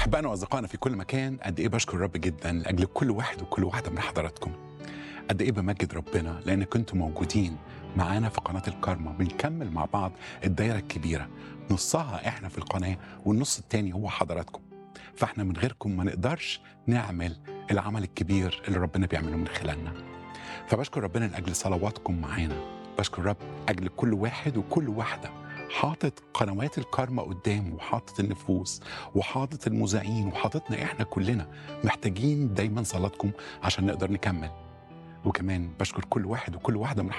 أحبائنا وأصدقائنا في كل مكان قد إيه بشكر الرب جدا لأجل كل واحد وكل واحدة من حضراتكم قد إيه بمجد ربنا لأن كنتم موجودين معانا في قناة الكارما بنكمل مع بعض الدايرة الكبيرة نصها إحنا في القناة والنص التاني هو حضراتكم فإحنا من غيركم ما نقدرش نعمل العمل الكبير اللي ربنا بيعمله من خلالنا فبشكر ربنا لأجل صلواتكم معانا بشكر الرب أجل كل واحد وكل واحدة حاطط قنوات الكارما قدامه وحاطط النفوس وحاطط المذيعين وحاططنا احنا كلنا محتاجين دايما صلاتكم عشان نقدر نكمل وكمان بشكر كل واحد وكل واحده من